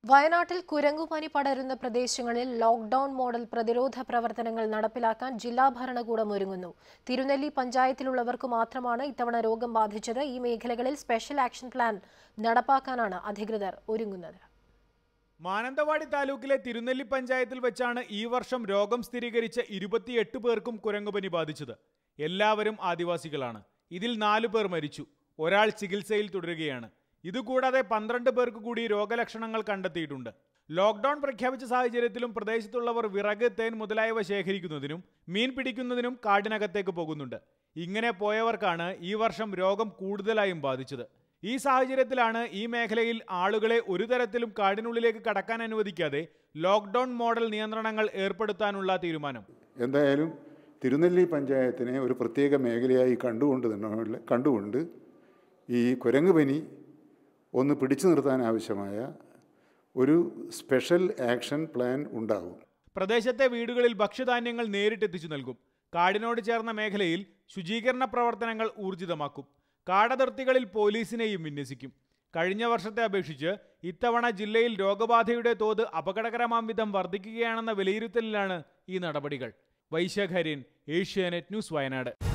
വയനാട്ടിൽ കുരങ്ങുപനി പടരുന്ന പ്രദേശങ്ങളിൽ ലോക്ഡൌൺ മോഡൽ പ്രതിരോധ പ്രവർത്തനങ്ങൾ നടപ്പിലാക്കാൻ ജില്ലാ ഭരണകൂടം ഒരുങ്ങുന്നു തിരുനെല്ലി പഞ്ചായത്തിലുള്ളവർക്ക് മാത്രമാണ് ഇത്തവണ രോഗം ബാധിച്ചത് ഈ മേഖലകളിൽ സ്പെഷ്യൽ ആക്ഷൻ പ്ലാൻ നടപ്പാക്കാനാണ് അധികൃതർ ഒരുങ്ങുന്നത് മാനന്തവാടി താലൂക്കിലെ തിരുനെല്ലി പഞ്ചായത്തിൽ വെച്ചാണ് ഈ വർഷം രോഗം സ്ഥിരീകരിച്ച ഇരുപത്തിയെട്ട് പേർക്കും കുരങ്ങുപനി ബാധിച്ചത് എല്ലാവരും ആദിവാസികളാണ് ഇതിൽ നാലു പേർ മരിച്ചു ഒരാൾ ചികിത്സയിൽ തുടരുകയാണ് ഇതുകൂടാതെ പന്ത്രണ്ട് പേർക്ക് കൂടി രോഗലക്ഷണങ്ങൾ കണ്ടെത്തിയിട്ടുണ്ട് ലോക്ക്ഡൌൺ പ്രഖ്യാപിച്ച സാഹചര്യത്തിലും പ്രദേശത്തുള്ളവർ വിറക് തേൻ മുതലായവ ശേഖരിക്കുന്നതിനും മീൻ പിടിക്കുന്നതിനും കാടിനകത്തേക്ക് പോകുന്നുണ്ട് ഇങ്ങനെ പോയവർക്കാണ് ഈ വർഷം രോഗം കൂടുതലായും ബാധിച്ചത് ഈ സാഹചര്യത്തിലാണ് ഈ മേഖലയിൽ ആളുകളെ ഒരു തരത്തിലും കാടിനുള്ളിലേക്ക് കടക്കാൻ അനുവദിക്കാതെ ലോക്ക്ഡൌൺ മോഡൽ നിയന്ത്രണങ്ങൾ ഏർപ്പെടുത്താനുള്ള തീരുമാനം എന്തായാലും തിരുനെല്ലി പഞ്ചായത്തിനെ ഒരു പ്രത്യേക മേഖലയായി കണ്ടുകൊണ്ട് തന്നെ കണ്ടുകൊണ്ട് ഈ കുരങ്ങ് പനി ഒന്ന് പിടിച്ചു നിർത്താൻ ആവശ്യമായ ഒരു സ്പെഷ്യൽ ആക്ഷൻ പ്ലാൻ ഉണ്ടാകും പ്രദേശത്തെ വീടുകളിൽ ഭക്ഷ്യധാന്യങ്ങൾ നേരിട്ടെത്തിച്ചു നൽകും കാടിനോട് ചേർന്ന മേഖലയിൽ ശുചീകരണ പ്രവർത്തനങ്ങൾ ഊർജിതമാക്കും കാടതിർത്തികളിൽ പോലീസിനെയും വിന്യസിക്കും കഴിഞ്ഞ വർഷത്തെ അപേക്ഷിച്ച് ഇത്തവണ ജില്ലയിൽ രോഗബാധയുടെ തോത് അപകടകരമാം വിധം വർദ്ധിക്കുകയാണെന്ന വിലയിരുത്തലിലാണ് ഈ നടപടികൾ വൈശാഖര്യൻ ഏഷ്യാനെറ്റ് ന്യൂസ് വയനാട്